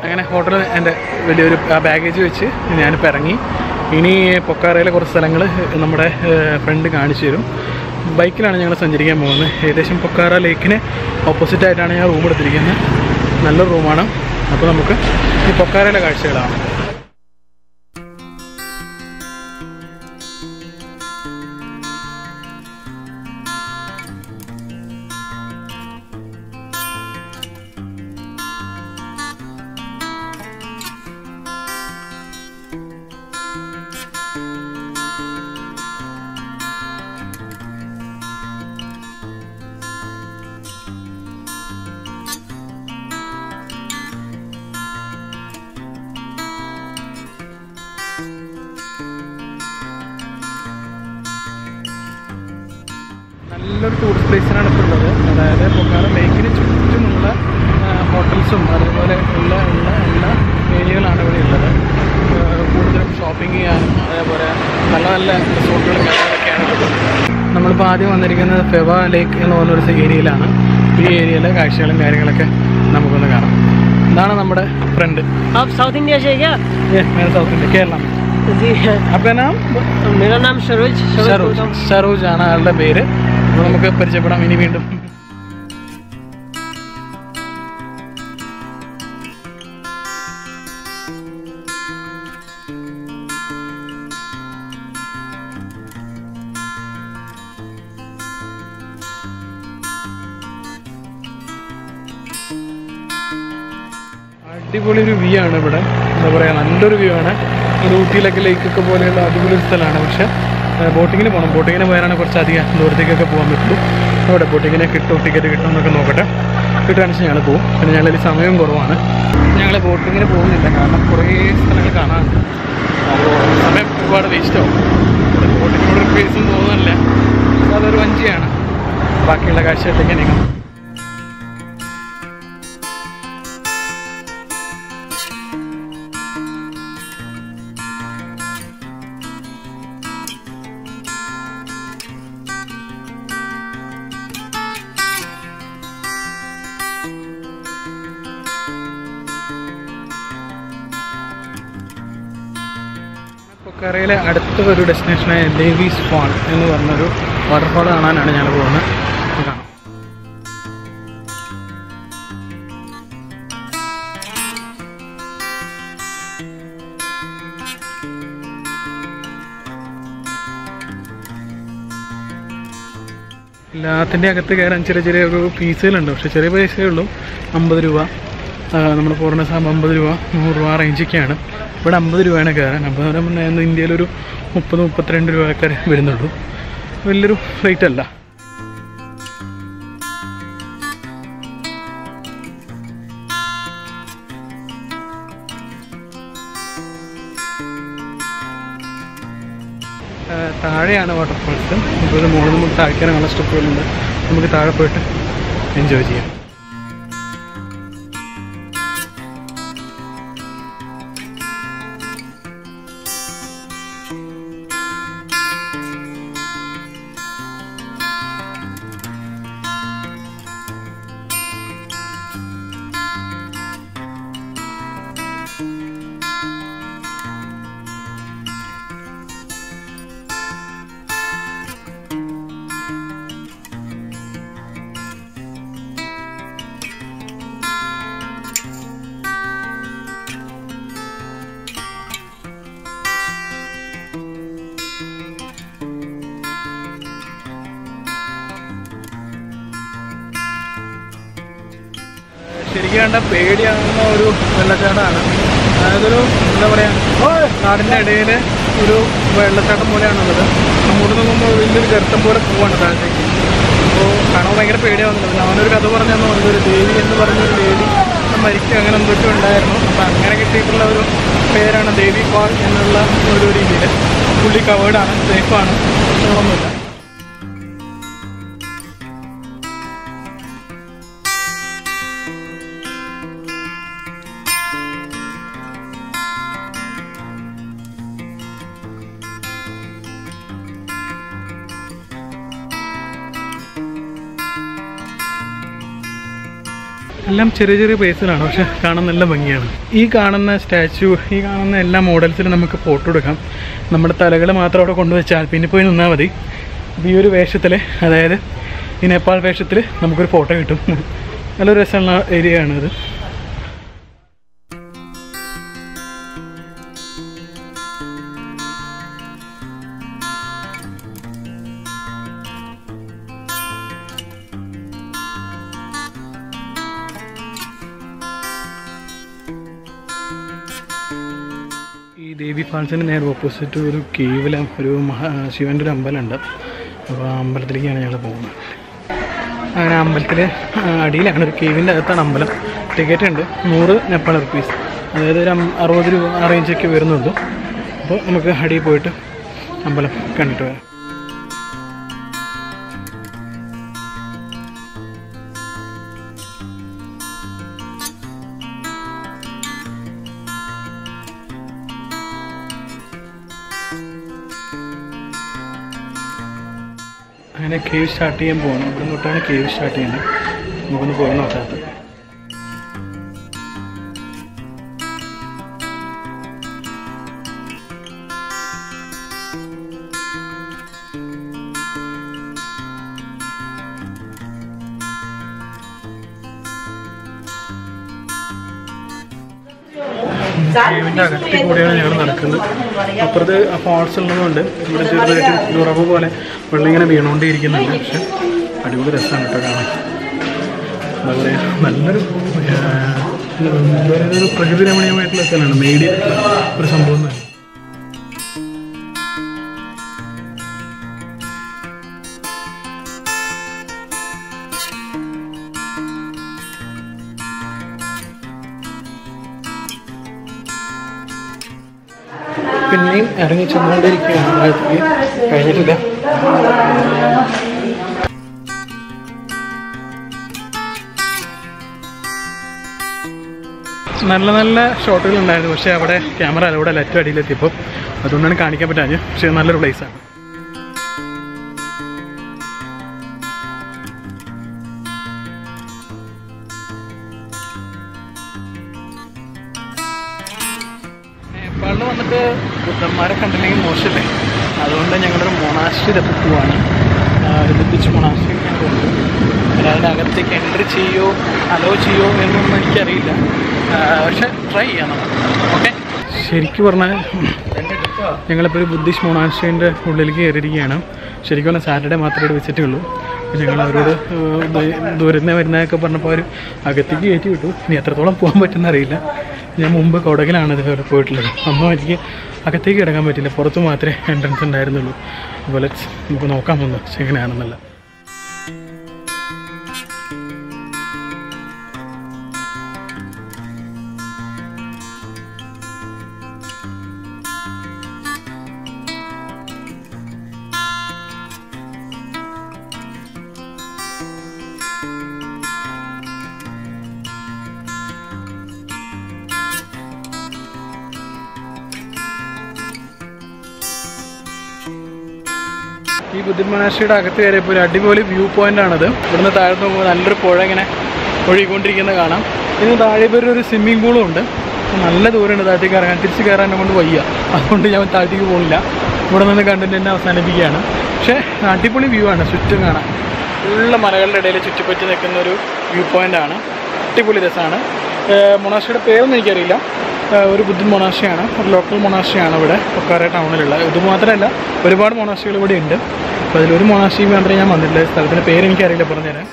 അങ്ങനെ ഹോട്ടലിൽ എൻ്റെ വലിയൊരു ബാഗേജ് വെച്ച് ഞാനിപ്പോൾ ഇറങ്ങി ഇനി പൊക്കാറയിലെ കുറച്ച് സ്ഥലങ്ങൾ നമ്മുടെ ഫ്രണ്ട് കാണിച്ചു തരും ബൈക്കിലാണ് ഞങ്ങൾ സഞ്ചരിക്കാൻ പോകുന്നത് ഏകദേശം പൊക്കാറ ലേക്കിന് ഓപ്പോസിറ്റ് ആയിട്ടാണ് ഞാൻ റൂം എടുത്തിരിക്കുന്നത് നല്ലൊരു റൂമാണ് അപ്പോൾ നമുക്ക് ഈ പൊക്കാറയിലെ കാഴ്ചകളാണ് നല്ലൊരു ടൂറിസ്റ്റ് പ്ലേസിനാണ് ഇപ്പോൾ ഉള്ളത് അതായത് പൊക്കാറ ലേക്കിന് ചുറ്റുമുള്ള ആ, ഹോട്ടൽസും അതുപോലെ ഉള്ള ഉള്ള എല്ലാ ഏരിയകളാണ് ഇവിടെ ഉള്ളത് ആ, കൂടുതലും ഷോപ്പിംഗ് ചെയ്യാനും അതേപോലെ നല്ല നല്ല റിസോർട്ടുകളും കാര്യങ്ങളൊക്കെയാണ് ഉള്ളത് നമ്മളിപ്പോൾ ആദ്യം വന്നിരിക്കുന്നത് ഫെവ ലേക്ക് എന്ന് പറഞ്ഞൊരു ഏരിയയിലാണ് ഈ ഏരിയയിലെ കാഴ്ചകളും കാര്യങ്ങളൊക്കെ നമുക്കൊന്ന് കാണാം ഇതാണ് നമ്മുടെ ഫ്രണ്ട് आप साउथ इंडिया से है क्या സൗത്ത് ഇന്ത്യ കേരളം जी അപ്പോൾ നാം मेरा नाम सरोज सरोज ഷറൂജ് बोलता हूँ। ഷറൂജ് ആണ് ആളുടെ പേര് അപ്പോൾ നമുക്ക് പരിചയപ്പെടാം ഇനി വീണ്ടും അടിപൊളി ഒരു വ്യൂ ആണ് ഇവിടെ എന്താ പറയുക നല്ലൊരു വ്യൂ ആണ് ഒരു ഊട്ടിയിലൊക്കെ ലേക്കൊക്കെ പോലെയുള്ള അടിപൊളി ഒരു സ്ഥലമാണ് പക്ഷെ ബോട്ടിങ്ങിന് പോകണം ബോട്ടിങ്ങിന് പോയാലാണ് കുറച്ചധികം ദൂരത്തേക്കൊക്കെ പോകാൻ പറ്റുള്ളൂ അവിടെ ബോട്ടിങ്ങിനെ കിട്ടും ടിക്കറ്റ് കിട്ടും എന്നൊക്കെ നോക്കട്ടെ കിട്ടുകയാണെന്ന് വെച്ചാൽ ഞങ്ങൾ പോകും പിന്നെ ഞങ്ങളിൽ സമയം കുറവാണ് ഞങ്ങൾ ബോട്ടിങ്ങിന് പോകുന്നില്ല കാരണം കുറേ സ്ഥലങ്ങൾ കാണാനുണ്ട് അപ്പോൾ സമയം ഒരുപാട് വേസ്റ്റ് ആവും ബോട്ടിങ്ങിനോട് ഒരു പേസും തോന്നുന്നില്ല അതൊരു വഞ്ചിയാണ് ബാക്കിയുള്ള കാഴ്ചകളിലേക്ക് നീങ്ങാം പൊക്കാറയിലെ അടുത്ത ഒരു ഡെസ്റ്റിനേഷനായ ദേവീസ് ഫാൾ എന്ന് പറഞ്ഞൊരു വാട്ടർഫാൾ കാണാനാണ് ഞങ്ങൾ പോകുന്നത് ഇത് കാണാം എല്ലാത്തിൻ്റെ അകത്ത് കയറാൻ ചെറിയ ചെറിയ ഒരു ഫീസുകളുണ്ട് പക്ഷേ ചെറിയ പൈസയേ ഉള്ളൂ അമ്പത് രൂപ നമ്മൾ ഫോറിനേഴ്സ് ആകുമ്പോൾ അമ്പത് രൂപ നൂറ് രൂപ റേഞ്ചൊക്കെയാണ് ഇവിടെ അമ്പത് രൂപയാണ് കയറാൻ അപ്പോൾ എന്ന് പറഞ്ഞാൽ ഇന്ത്യയിലൊരു മുപ്പത് മുപ്പത്തിരണ്ട് രൂപയൊക്കെ വരുന്നുള്ളൂ വലിയൊരു റേറ്റ് അല്ല ആ, താഴെയാണ് വാട്ടർഫോൾസ് ഇപ്പോൾ ഇത് മുകളിൽ നമുക്ക് താഴ്ക്കാനുള്ള സ്റ്റെപ്പുകളുണ്ട് നമുക്ക് താഴെ പോയിട്ട് എൻജോയ് ചെയ്യാം ശരിക്കും കണ്ട പേടിയാകുന്ന ഒരു വെള്ളച്ചാട്ടമാണ് അതൊരു എന്താ പറയുക കാടിൻ്റെ ഇടയിൽ ഒരു വെള്ളച്ചാട്ടം പോലെയാണുള്ളത് അങ്ങോട്ട് നോക്കുമ്പോൾ വലിയൊരു ഗർത്തം പോലെ പോവാണ് താഴത്തേക്ക് അപ്പോൾ കാണാൻ ഭയങ്കര പേടിയാവുന്നുണ്ട് അവനൊരു കഥ പറഞ്ഞു തന്നു ഒരു ദേവി എന്ന് പറഞ്ഞൊരു ലേഡി മരിക്കുക അങ്ങനെ എന്തൊക്കെ ഉണ്ടായിരുന്നു അപ്പം അങ്ങനെ കിട്ടിയിട്ടുള്ള ഒരു പേരാണ് ദേവി ഫാൾ എന്നുള്ള ഒരു രീതിയിൽ പുള്ളി കവേർഡാണ് സേഫാണ് പ്രശ്നങ്ങളൊന്നുമില്ല എല്ലാം ചെറിയ ചെറിയ പ്ലേസിലാണ് പക്ഷെ കാണാൻ നല്ല ഭംഗിയാണ് ഈ കാണുന്ന സ്റ്റാച്ചു ഈ കാണുന്ന എല്ലാ മോഡൽസിലും നമുക്ക് ഫോട്ടോ എടുക്കാം നമ്മുടെ തലകൾ മാത്രം അവിടെ കൊണ്ടുവച്ചാൽ പിന്നെ പോയി നിന്നാൽ മതി അപ്പോൾ ഈ ഒരു വേഷത്തിൽ അതായത് ഈ നേപ്പാൾ വേഷത്തിൽ നമുക്കൊരു ഫോട്ടോ കിട്ടും നല്ലൊരു രസമുള്ള ഏരിയ ആണിത് ഈ ദേവി ഫാൾസിന് നേരെ ഓപ്പോസിറ്റ് ഒരു കേവലം ഒരു മഹാ ശിവൻ്റെ ഒരു അമ്പലമുണ്ട് അപ്പോൾ ആ അമ്പലത്തിലേക്കാണ് ഞങ്ങൾ പോകുന്നത് അങ്ങനെ അമ്പലത്തിൽ അടിയിലാണ് ഒരു കേവിൻ്റെ അകത്താണ് അമ്പലം ടിക്കറ്റ് ഉണ്ട് നൂറ് നേപ്പാൾ റുപ്പീസ് അതായത് ഒരു അം- അറുപത് രൂപ ആ റേഞ്ചൊക്കെ വരുന്നുള്ളൂ അപ്പോൾ നമുക്ക് അടിയിൽ പോയിട്ട് അമ്പലം കണ്ടിട്ട് വരാം അങ്ങനെ കേവ് സ്റ്റാർട്ട് ചെയ്യാൻ പോകണം ഇവിടെ തൊട്ടാണ് കേവ് സ്റ്റാർട്ട് ചെയ്യുന്നത് നമുക്കൊന്ന് പോയി നോക്കാം കേവിൻ്റെ അകത്തിൽ കൂടെയാണ് ഞങ്ങൾ നടക്കുന്നത് അപ്പുറത്ത് ഫാൾസ് ഉള്ളതുകൊണ്ട് ഇവിടെ ചെറുതായിട്ട് ഉറവ് പോലെ വെള്ളം ഇങ്ങനെ വീണുകൊണ്ടേയിരിക്കുന്നുണ്ട് പക്ഷെ അടിപൊളി രസമാണ് കേട്ടോ കാണാൻ എന്താ പറയുക നല്ലൊരു ആ, എന്താ പറയുക ഒരു പ്രകൃതി രമണീയമായിട്ടുള്ള സ്ഥലമാണ് മേടി ഒരു സംഭവം തന്നെ പിന്നെയും ഇറങ്ങി ചെന്നുകൊണ്ടിരിക്കുകയാണ് അകത്തേക്ക് കഴിഞ്ഞിട്ടില്ല നല്ല നല്ല ഷോട്ടുകൾ ഉണ്ടായിരുന്നു പക്ഷേ അവിടെ ക്യാമറ അലവിടെ ലെറ്റ് അടിയിലെത്തിയപ്പോൾ അതുകൊണ്ടാണ് കാണിക്കാൻ പറ്റാഞ്ഞ് പക്ഷേ നല്ലൊരു പ്ലേസാണ് നേപ്പാളിൽ വന്നിട്ട് ബുദ്ധന്മാരെ കണ്ടില്ലെങ്കിൽ മോശമല്ലേ അതുകൊണ്ട് ഞങ്ങളൊരു മൊണാസ്ട്രി പോവാണ് ബുദ്ധിച്ച് മൊണാസ്ട്രി അതായത് അകത്തേക്ക് എൻട്രി ചെയ്യോ അലോ ചെയ്യോ എന്നൊന്നും എനിക്കറിയില്ല ആ, പക്ഷെ ട്രൈ ചെയ്യാം നമുക്ക് ഓക്കെ ശരിക്കും പറഞ്ഞാൽ ഞങ്ങളിപ്പോൾ ഒരു ബുദ്ധിസ്റ്റ് മൊണാസ്ട്രീൻ്റെ ഉള്ളിലേക്ക് കയറിയിരിക്കുകയാണ് ശരിക്കും പറഞ്ഞാൽ സാറ്റർഡേ മാത്രമേ ഇവിടെ വിസിറ്റ് ഉള്ളൂ അപ്പോൾ ഞങ്ങൾ അവരോട് ദൂരന്ന് വരുന്നതൊക്കെ പറഞ്ഞപ്പോൾ അവർ അകത്തേക്ക് കയറ്റി വിട്ടു ഇനി എത്രത്തോളം പോകാൻ പറ്റുമെന്ന് അറിയില്ല ഞാൻ മുമ്പ് കൊടകിലാണ് ഇതുവരെ പോയിട്ടുള്ളത് അമ്മ എനിക്ക് അകത്തേക്ക് കിടക്കാൻ പറ്റില്ല പുറത്ത് മാത്രമേ എൻട്രൻസ് ഉണ്ടായിരുന്നുള്ളൂ അതുപോലെ നമുക്ക് നോക്കാൻ വന്നു എങ്ങനെയാണെന്നല്ല ഈ ബുദ്ധൻ മനാശിയുടെ അകത്ത് കയറിയപ്പോൾ ഒരു അടിപൊളി വ്യൂ പോയിന്റ് ആണത് ഇവിടുന്ന് താഴത്ത് നോക്കുമ്പോൾ നല്ലൊരു പുഴ ഇങ്ങനെ ഒഴുകിക്കൊണ്ടിരിക്കുന്നത് കാണാം ഇതിന് താഴെ ഇപ്പോൾ ഒരു സ്വിമ്മിംഗ് പൂളും ഉണ്ട് നല്ല ദൂരമുണ്ട് താഴത്തേക്ക് ഇറങ്ങാൻ തിരിച്ച് കയറാൻ കൊണ്ട് വയ്യ അതുകൊണ്ട് ഞാൻ താഴത്തേക്ക് പോകുന്നില്ല ഇവിടെ നിന്ന് കണ്ടിട്ട് തന്നെ അവസാനിപ്പിക്കുകയാണ് പക്ഷേ അടിപൊളി വ്യൂ ആണ് ചുറ്റും കാണാൻ ഉള്ള മലകളുടെ ഇടയിൽ ചുറ്റിപ്പറ്റി നിൽക്കുന്ന ഒരു വ്യൂ പോയിന്റ് ആണ് അടിപൊളി രസമാണ് മൊണാസ്ട്രിയുടെ പേരൊന്നും എനിക്കറിയില്ല ഏഹ് ഒരു ബുദ്ധൻ മൊണാസ്ട്രിയാണ് ഒരു ലോക്കൽ മൊണാസ്ട്രിയാണ് ഇവിടെ പൊക്കാര ടൗണിലുള്ള ഇത് മാത്രമല്ല ഒരുപാട് മൊണാസ്ട്രികൾ ഇവിടെ ഉണ്ട് അപ്പോൾ അതിലൊരു മൊണാസ്ട്രി മാത്രമേ ഞാൻ വന്നിട്ടില്ല സ്ഥലത്തിൻ്റെ പേര് എനിക്കറിയില്ല പറഞ്ഞുതരാം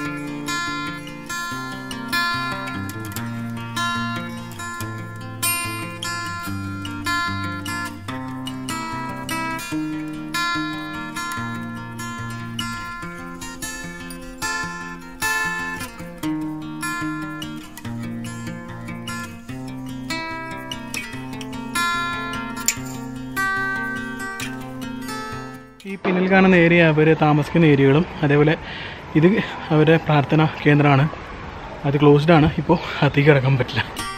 ഈ പിന്നിൽ കാണുന്ന ഏരിയ അവർ താമസിക്കുന്ന ഏരിയകളും അതേപോലെ ഇത് അവരുടെ പ്രാർത്ഥന കേന്ദ്രമാണ് അത് ക്ലോസ്ഡ് ആണ് ഇപ്പോൾ അകത്തേക്ക് കിടക്കാൻ പറ്റില്ല